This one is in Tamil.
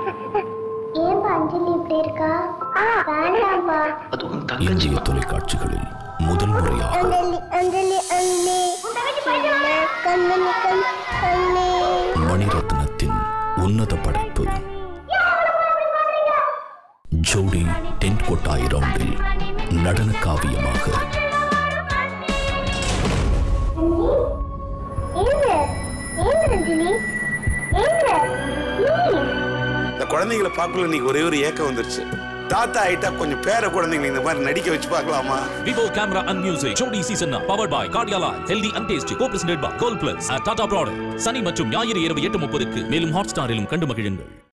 ஏன்பா அஞ்சலி இப்படி இருக்கா வேண்டாம்பா அதுவும் தங்கச்சி இந்திய தொலைக்காட்சிகளில் முதல் முறையாக அஞ்சலி அஞ்சலி அண்ணி கண்ணனி கண் கண்ணே மணிரத்னத்தின் உன்னத படைப்பு ஜோடி டென்ட் கொட்டாய் ரவுண்டில் நடன காவியமாக ஏங்க ஏங்க அஞ்சலி ஏங்க ப்ளீஸ் இந்த குழந்தைங்களை பார்க்கல இன்னைக்கு ஒரே ஒரு ஏக்கம் வந்துருச்சு தாத்தா ஆயிட்டா கொஞ்சம் பேர குழந்தைங்களை இந்த மாதிரி நடிக்க வச்சு பார்க்கலாமா Vivo Camera and Music Jodi Season powered by Cardiala Healthy and Tasty co-presented by Gold Plus at Tata Product சனி மற்றும் ஞாயிறு இரவு எட்டு முப்பதுக்கு மேலும் ஹாட் ஸ்டாரிலும் கண்டு மகிழுங்கள்